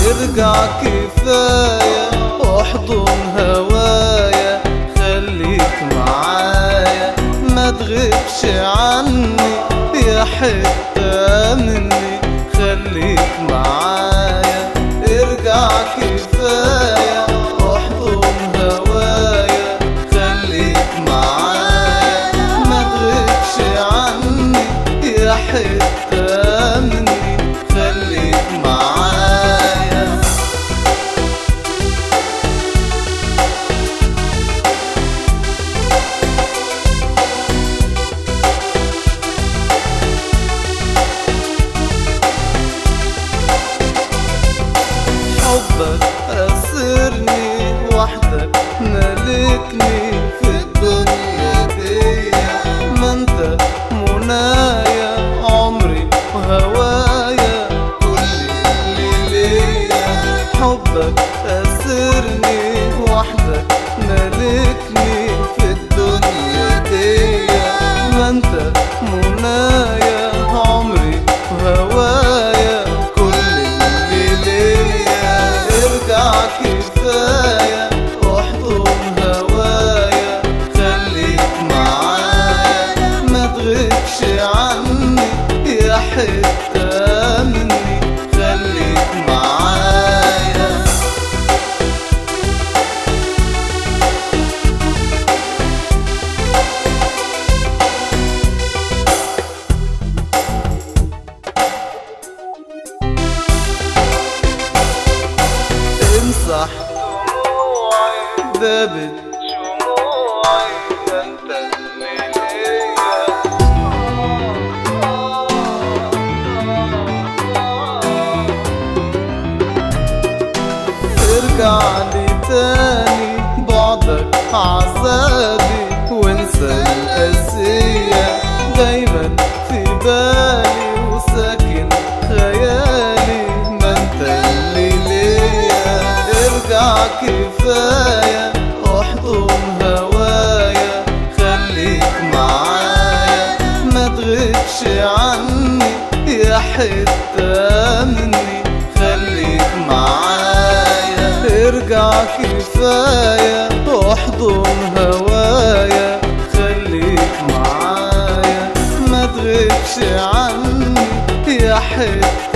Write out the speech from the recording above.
ارجع كفاية واحضن هوايا خليك معايا ما تغيبش عني يا حتة مني خليك معايا ارجع كفاية واحضن هوايا خليك معايا ما تغيبش عني يا حتة مني خليك معايا حبك أسرني وحدك ملكني في الدنيا دي ما انت منايا عمري وهوايا كل اللي ليا حبك أسرني وحدك ملكني في الدنيا دي ما انت منايا عمري وهوايا كل اللي ليا ارجع كفاية واحضن هوايا خليك معايا ما تغيبش عني يا حتة مني خليك معايا امسح دموعي دابت شموعي انت اللي ارجع لي تاني بعدك عذابي وانسى القاسية دايما في بالي وساكن خيالي ما انت اللي ليا ارجع كفاية احضن هوايا خليك معايا ما تغيبش عني يا حتة مني خليك معايا ارجع كفاية احضن هوايا خليك معايا ما تغيبش عني يا حتة